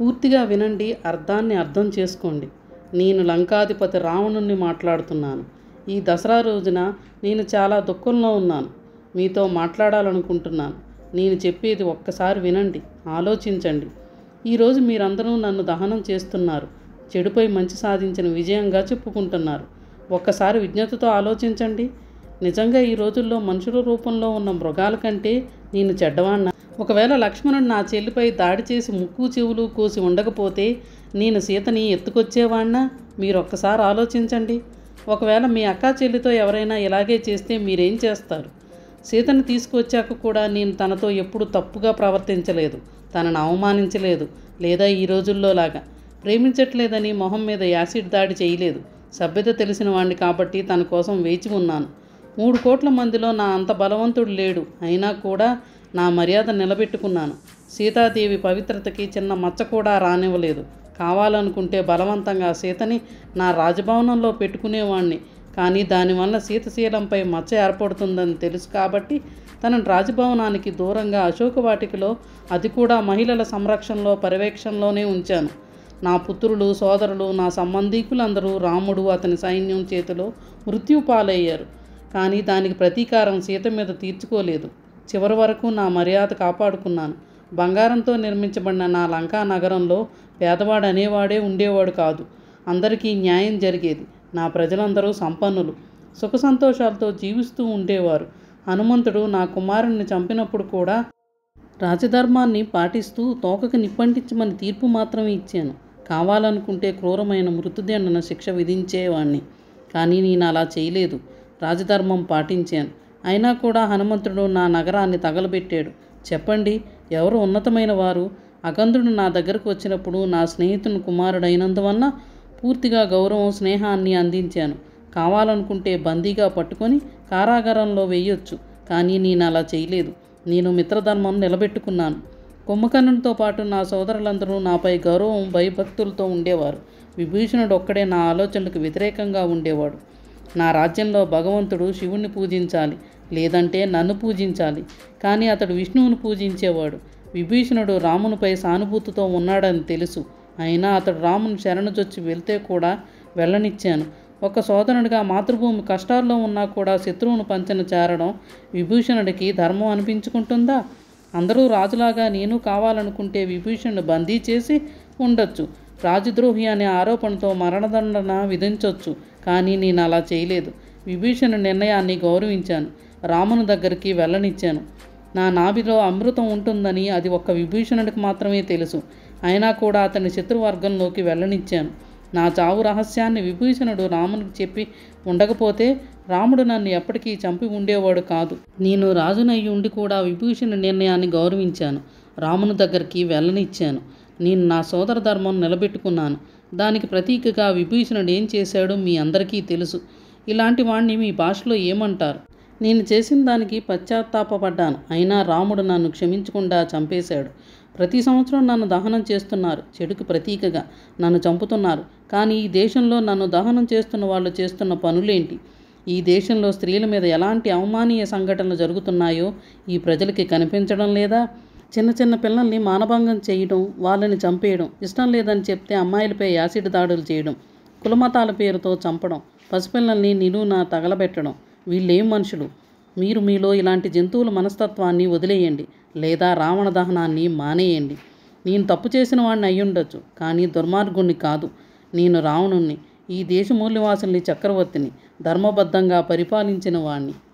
పూర్తిగా వినండి అర్థాన్ని అర్థం చేసుకోండి నేను లంకాధిపతి రావణుణ్ణి మాట్లాడుతున్నాను ఈ దసరా రోజున నేను చాలా దుఃఖంలో ఉన్నాను మీతో మాట్లాడాలనుకుంటున్నాను నేను చెప్పేది ఒక్కసారి వినండి ఆలోచించండి ఈరోజు మీరందరూ నన్ను దహనం చేస్తున్నారు చెడుపై మంచి సాధించిన విజయంగా చెప్పుకుంటున్నారు ఒక్కసారి విజ్ఞతతో ఆలోచించండి నిజంగా ఈ రోజుల్లో మనుషుల రూపంలో ఉన్న మృగాల కంటే నేను చెడ్డవాణ్ణ ఒకవేళ లక్ష్మణుడు నా చెల్లిపై దాడి చేసి ముక్కు చెవులు కోసి ఉండకపోతే నేను సీతని ఎత్తుకొచ్చేవాణ్ణా మీరు ఒక్కసారి ఆలోచించండి ఒకవేళ మీ అక్కా చెల్లితో ఎవరైనా ఇలాగే చేస్తే మీరేం చేస్తారు సీతను తీసుకొచ్చాక కూడా నేను తనతో ఎప్పుడు తప్పుగా ప్రవర్తించలేదు తనను అవమానించలేదు లేదా ఈ రోజుల్లో లాగా ప్రేమించట్లేదని మొహం మీద యాసిడ్ దాడి చేయలేదు సభ్యత తెలిసిన వాడిని కాబట్టి తన కోసం వేచి ఉన్నాను మూడు కోట్ల మందిలో నా అంత బలవంతుడు లేడు అయినా కూడా నా మర్యాద నిలబెట్టుకున్నాను సీతాదేవి పవిత్రతకి చిన్న మచ్చ కూడా రానివ్వలేదు కావాలనుకుంటే బలవంతంగా సీతని నా రాజభవనంలో పెట్టుకునేవాణ్ణి కానీ దానివల్ల సీతశీలంపై మచ్చ ఏర్పడుతుందని తెలుసు కాబట్టి తనను రాజభవనానికి దూరంగా అశోక వాటికలో అది కూడా మహిళల సంరక్షణలో పర్యవేక్షణలోనే ఉంచాను నా పుత్రులు సోదరులు నా సంబంధీకులందరూ రాముడు అతని సైన్యం చేతిలో మృత్యు పాలయ్యారు కానీ దానికి ప్రతీకారం సీత మీద తీర్చుకోలేదు చివరి వరకు నా మర్యాద కాపాడుకున్నాను బంగారంతో నిర్మించబడిన నా లంకా నగరంలో పేదవాడు అనేవాడే ఉండేవాడు కాదు అందరికీ న్యాయం జరిగేది నా ప్రజలందరూ సంపన్నులు సుఖ సంతోషాలతో జీవిస్తూ ఉండేవారు హనుమంతుడు నా కుమారుణ్ణి చంపినప్పుడు కూడా రాజధర్మాన్ని పాటిస్తూ తోకకి నిప్పంటించమని తీర్పు మాత్రమే ఇచ్చాను కావాలనుకుంటే క్రూరమైన మృతుదండన శిక్ష విధించేవాణ్ణి కానీ నేను అలా చేయలేదు రాజధర్మం పాటించాను అయినా కూడా హనుమంతుడు నా నగరాన్ని తగలబెట్టాడు చెప్పండి ఎవరు ఉన్నతమైన వారు అగంధుడు నా దగ్గరకు వచ్చినప్పుడు నా స్నేహితుని కుమారుడైనందువల్ల పూర్తిగా గౌరవం స్నేహాన్ని అందించాను కావాలనుకుంటే బందీగా పట్టుకొని కారాగారంలో వేయొచ్చు కానీ నేను అలా చేయలేదు నేను మిత్రధర్మం నిలబెట్టుకున్నాను కుంభకర్ణునితో పాటు నా సోదరులందరూ నాపై గౌరవం భయభక్తులతో ఉండేవారు విభీషణుడు ఒక్కడే నా ఆలోచనలకు వ్యతిరేకంగా ఉండేవాడు నా రాజ్యంలో భగవంతుడు శివుణ్ణి పూజించాలి లేదంటే నన్ను పూజించాలి కానీ అతడు విష్ణువును పూజించేవాడు విభీషణుడు రామునిపై సానుభూతితో ఉన్నాడని తెలుసు అయినా అతడు రాముని శరణుజొచ్చి వెళ్తే కూడా వెళ్ళనిచ్చాను ఒక సోదరుడిగా మాతృభూమి కష్టాల్లో ఉన్నా కూడా శత్రువును పంచన చేరడం విభీషణుడికి ధర్మం అనిపించుకుంటుందా అందరూ రాజులాగా నేను కావాలనుకుంటే విభీషణుడు బందీ చేసి ఉండొచ్చు రాజద్రోహి అనే ఆరోపణతో మరణదండన విధించవచ్చు కానీ నేను అలా చేయలేదు విభీషణ నిర్ణయాన్ని గౌరవించాను రాముని దగ్గరికి వెళ్ళనిచ్చాను నా నాభిలో అమృతం ఉంటుందని అది ఒక్క విభీషణుడికి మాత్రమే తెలుసు అయినా కూడా అతని శత్రువర్గంలోకి వెళ్ళనిచ్చాను నా చావు రహస్యాన్ని విభీషణుడు రామునికి చెప్పి ఉండకపోతే రాముడు నన్ను ఎప్పటికీ చంపి ఉండేవాడు కాదు నేను రాజునయ్యి ఉండి కూడా విభీషణ నిర్ణయాన్ని గౌరవించాను రాముని దగ్గరికి వెళ్ళనిచ్చాను నేను నా సోదర ధర్మం నిలబెట్టుకున్నాను దానికి ప్రతీకగా విభీషణుడు ఏం చేశాడో మీ అందరికీ తెలుసు ఇలాంటి వాణ్ణి మీ భాషలో ఏమంటారు నేను చేసిన దానికి పశ్చాత్తాపపడ్డాను అయినా రాముడు నన్ను క్షమించకుండా చంపేశాడు ప్రతి సంవత్సరం నన్ను దహనం చేస్తున్నారు చెడుకు ప్రతీకగా నన్ను చంపుతున్నారు కానీ ఈ దేశంలో నన్ను దహనం చేస్తున్న వాళ్ళు చేస్తున్న పనులేంటి ఈ దేశంలో స్త్రీల మీద ఎలాంటి అవమానీయ సంఘటనలు జరుగుతున్నాయో ఈ ప్రజలకి కనిపించడం లేదా చిన్న చిన్న పిల్లల్ని మానభంగం చేయడం వాళ్ళని చంపేయడం ఇష్టం లేదని చెప్తే అమ్మాయిలపై యాసిడ్ దాడులు చేయడం కులమతాల పేరుతో చంపడం పసిపిల్లల్ని నిలువున తగలబెట్టడం వీళ్ళేం మనుషులు మీరు మీలో ఇలాంటి జంతువుల మనస్తత్వాన్ని వదిలేయండి లేదా రావణ దహనాన్ని మానేయండి నేను తప్పు చేసిన వాడిని అయ్యుండొచ్చు కానీ దుర్మార్గుణ్ణి కాదు నేను రావణుణ్ణి ఈ దేశ మూల్యవాసుల్ని చక్రవర్తిని ధర్మబద్ధంగా పరిపాలించిన వాణ్ణి